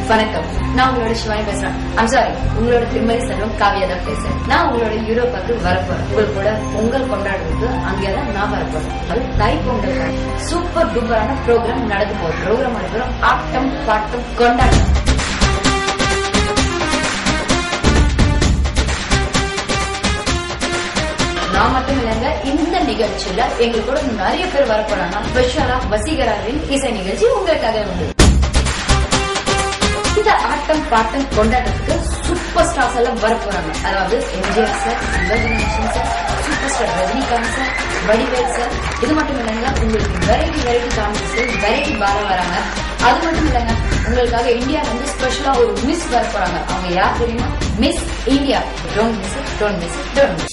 வணக்கம் நான் உங்களோட சிவானி பேசுறேன் ஐம் சாரி உங்களோட திருமதி செல்வம் காவியா தான் பேசுறேன் நான் உங்களோட யூரோப்பாக்கு வரப்போறேன் உங்கள் கூட பொங்கல் கொண்டாடுறதுக்கு அங்கேதான் நான் வரப்போறேன் அது தை பொங்கல் சூப்பர் டூப்பரான ப்ரோக்ராம் நடக்க போகுது ப்ரோக்ராம் நடக்கிறோம் ஆட்டம் பாட்டம் கொண்டாட்டம் நான் மட்டும் இல்லைங்க இந்த நிகழ்ச்சியில எங்க கூட நிறைய பேர் வரப்போறாங்க ஸ்பெஷலா வசீகராவின் இசை நிகழ்ச்சி உங்களுக்காக உண்டு இந்த ஆட்டம் பாட்டம் கொண்டாட்டத்துக்கு சூப்பர் ஸ்டார்ஸ் எல்லாம் வர போறாங்க அதாவது MGR sir Sivaganesan sir super star Rajinikanth sir Vadivel sir இது மட்டும் இல்லைங்க உங்களுக்கு வெரைட்டி வெரைட்டி காமெடிஸ் வெரைட்டி பாரா வராங்க அது மட்டும் இல்லைங்க உங்களுக்காக இந்தியா வந்து ஸ்பெஷலா ஒரு மிஸ் வர போறாங்க அவங்க யார் தெரியுமா miss India don't miss don't miss don't miss